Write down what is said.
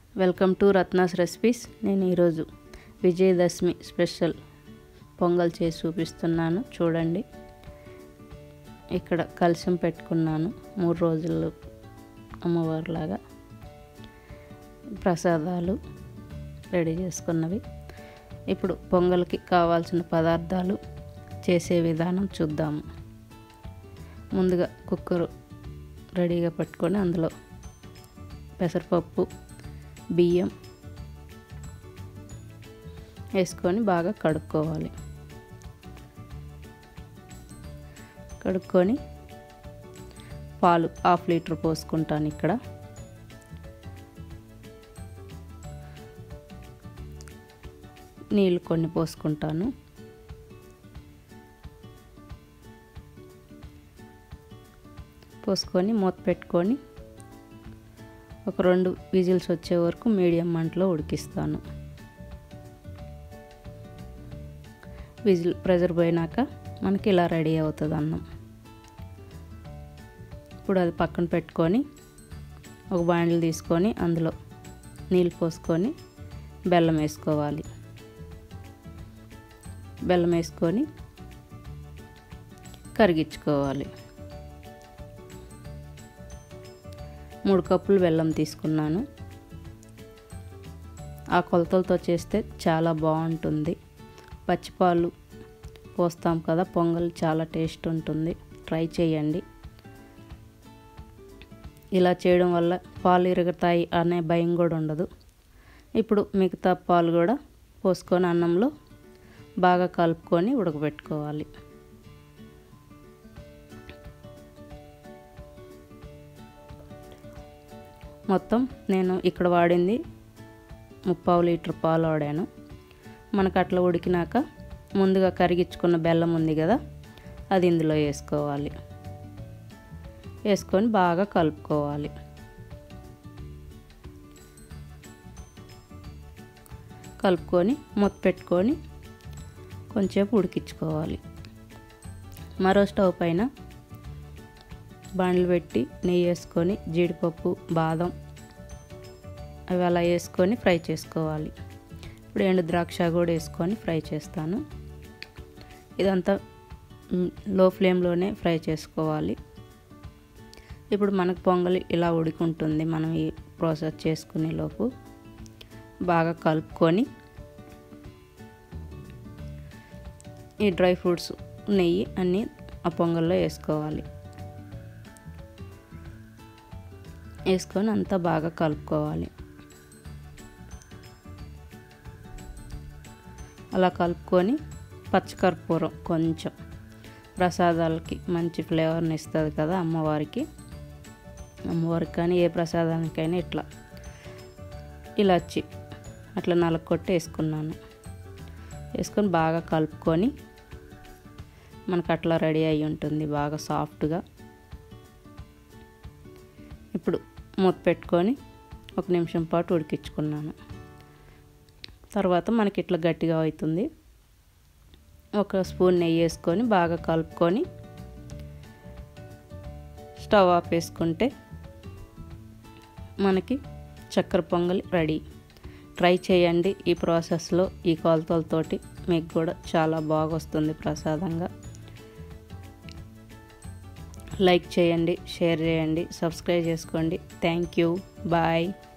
welcome to Ratna's recipes నేను ఈరోజు Vijayadashami special pongal చేసి చూపిస్తున్నాను చూడండి ఇక్కడ కలశం పెట్టుకున్నాను మూడు రోజులు అమ్మవారిలాగా ప్రసాదాలు రెడీ చేసుకున్నవి ఇప్పుడు పొంగల్కి కావాల్సిన పదార్థాలు చేసే విధానం చూద్దాము ముందుగా కుక్కరు రెడీగా పెట్టుకొని అందులో పెసరపప్పు బియ్యం వేసుకొని బాగా కడుక్కోవాలి కడుక్కొని పాలు హాఫ్ లీటర్ పోసుకుంటాను ఇక్కడ నీళ్ళు కొన్ని పోసుకుంటాను పోసుకొని మూత పెట్టుకొని ఒక రెండు విజిల్స్ వచ్చే వరకు మీడియం మంటలో ఉడికిస్తాను విజిల్ ప్రెజర్ పోయినాక మనకి ఇలా రెడీ అవుతుంది అన్నం ఇప్పుడు అది పక్కన పెట్టుకొని ఒక బాండిల్ తీసుకొని అందులో నీళ్ళు పోసుకొని బెల్లం వేసుకోవాలి బెల్లం వేసుకొని కరిగించుకోవాలి మూడు కప్పులు బెల్లం తీసుకున్నాను ఆ కొలతలతో చేస్తే చాలా బాగుంటుంది పచ్చిపాలు పోస్తాం కదా పొంగల్ చాలా టేస్ట్ ఉంటుంది ట్రై చేయండి ఇలా చేయడం వల్ల పాలు ఇరుగుతాయి అనే భయం కూడా ఉండదు ఇప్పుడు మిగతా పాలు కూడా పోసుకొని అన్నంలో బాగా కలుపుకొని ఉడకబెట్టుకోవాలి మొత్తం నేను ఇక్కడ వాడింది ముప్పావు లీటర్ పాలు వాడాను మనకు అట్లా ఉడికినాక ముందుగా కరిగించుకున్న బెల్లం ఉంది కదా అది ఇందులో వేసుకోవాలి వేసుకొని బాగా కలుపుకోవాలి కలుపుకొని మూత పెట్టుకొని కొంచెంసేపు ఉడికించుకోవాలి మరో స్టవ్ పైన బండ్లు పెట్టి నెయ్యి వేసుకొని జీడిపప్పు బాదం అవి అలా వేసుకొని ఫ్రై చేసుకోవాలి ఇప్పుడు ఎండు ద్రాక్ష కూడా వేసుకొని ఫ్రై చేస్తాను ఇదంతా లో ఫ్లేమ్లోనే ఫ్రై చేసుకోవాలి ఇప్పుడు మనకు పొంగలి ఇలా ఉడికుంటుంది మనం ఈ ప్రాసెస్ చేసుకునే లోపు బాగా కలుపుకొని ఈ డ్రై ఫ్రూట్స్ నెయ్యి అన్నీ ఆ పొంగల్లో వేసుకోవాలి వేసుకొని అంతా బాగా కలుపుకోవాలి అలా కలుపుకొని పచ్చకర్పూరం కొంచెం ప్రసాదాలకి మంచి ఫ్లేవర్ని ఇస్తుంది కదా అమ్మవారికి అమ్మవారికి కానీ ఏ ప్రసాదానికైనా ఇట్లా ఇలాచి అట్లా నలకొట్టి వేసుకున్నాను వేసుకొని బాగా కలుపుకొని మనకు అట్లా రెడీ అయి ఉంటుంది బాగా సాఫ్ట్గా ఇప్పుడు మూత పెట్టుకొని ఒక నిమిషం పాటు ఉడికించుకున్నాను తర్వాత మనకి ఇట్లా గట్టిగా అవుతుంది ఒక స్పూన్ నెయ్యి వేసుకొని బాగా కలుపుకొని స్టవ్ ఆఫ్ వేసుకుంటే మనకి చక్కెర పొంగలి రెడీ ట్రై చేయండి ఈ ప్రాసెస్లో ఈ కొలతలతోటి మీకు కూడా చాలా బాగా వస్తుంది ప్రసాదంగా లైక్ చేయండి షేర్ చేయండి సబ్స్క్రైబ్ చేసుకోండి థ్యాంక్ యూ బాయ్